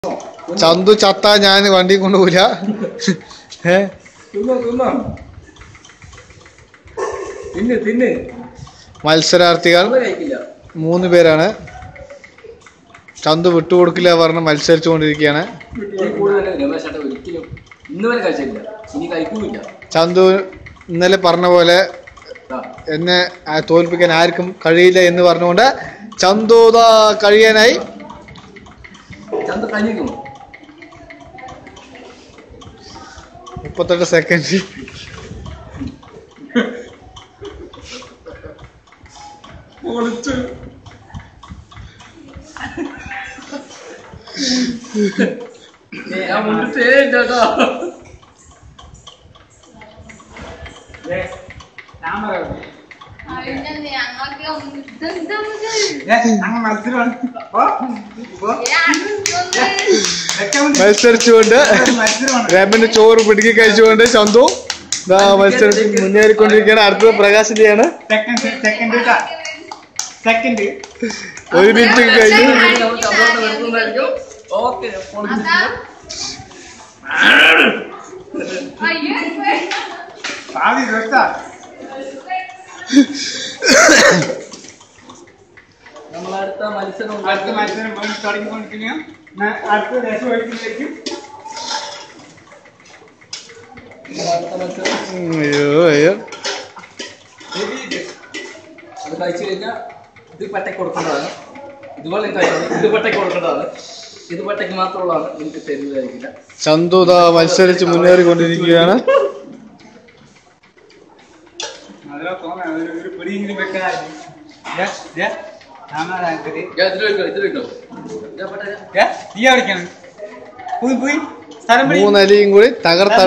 ചന്തു ചത്ത ഞാൻ വണ്ടി കൊണ്ടുപോയില്ല ഏ തിന്നോ തിന്നോ തിന്ന് തിന്ന് മത്സരാർത്ഥികൾ നമ്മള് കഴിക്കില്ല മൂന്ന് പേരാണ് ചന്തു വിട്ടുകൊടുക്കില്ല പറഞ്ഞ് മത്സരിച്ചുകൊണ്ടിരിക്കുകയാണ് ഈ കൂടുതൽ രമേശ് ചേട്ടൻ ഒരിക്കലും ഇന്ന് വരെ കഴിച്ചിട്ടില്ല ഇനി കഴിക്കുമില്ല ചന്തു ഇന്നലെ പറഞ്ഞ പോലെ എന്നെ ആ തോൽപ്പിക്കാൻ ആർക്കും കഴിയില്ല എന്ന് പറഞ്ഞുകൊണ്ട് ചന്തു ദാ കഴിയാനായി ചന്ത കഴിഞ്ഞിരിക്കും മുപ്പത്തെട്ട് സെക്കൻഡ് പൊളിച്ചു ഞാൻ മുന്നിട്ടേ ചേട്ടാ ഞങ്ങൾക്ക് ഇതെന്താ മത്സരിച്ചുകൊണ്ട് രമന് ചോറ് പിടുക്കി കഴിച്ചുകൊണ്ട് ചന്തു ദാ മത്സരത്തിൽ മുന്നേറിക്കൊണ്ടിരിക്കുകയാണ് അടുത്തത് പ്രകാശിന്റെയാണ് സെക്കൻഡ് ഒരു മിനിറ്റ് കഴിഞ്ഞു ഓക്കെ ഭാവി രസ നമ്മളടുത്ത മത്സരം അടുത്ത മത്സരം വീണ്ടും തുടങ്ങിക്കൊണ്ടിരിക്കുന്നു ഞാൻ അടുത്ത രസം ഒഴിക്കുന്നതായിരിക്കും അടുത്ത മത്സരം അയ്യോ അയ്യോ അത് കഴിച്ചു കഴിഞ്ഞാൽ ഇത് പട്ടയ്ക്ക് കൊടുക്കേണ്ടതാണ് ഇതുപോലെ കഴിച്ചത് ഇത് പട്ടയ്ക്ക് കൊടുക്കേണ്ടതാണ് ഇത് പട്ടയ്ക്ക് മാത്രമുള്ളതാണ് എനിക്ക് തരുന്നതായിരിക്കില്ല ചന്തു ദാ മത്സരിച്ച് മുന്നേറിക്കൊണ്ടിരിക്കുകയാണ് അതിലോ തോന്നാ ഒരു ഒരു പിടിയെങ്കിലും വെക്കാനായിരുന്നു രാമനാഥ് ഞാൻ ഇതിൽ വെക്കോ ഇതിൽ വെക്കോ ഞാൻ പട്ടയ തീ അടിക്കണം പോയി പോയി സ്ഥലം പിടി മൂന്നലിയും കൂടി തകർത്ത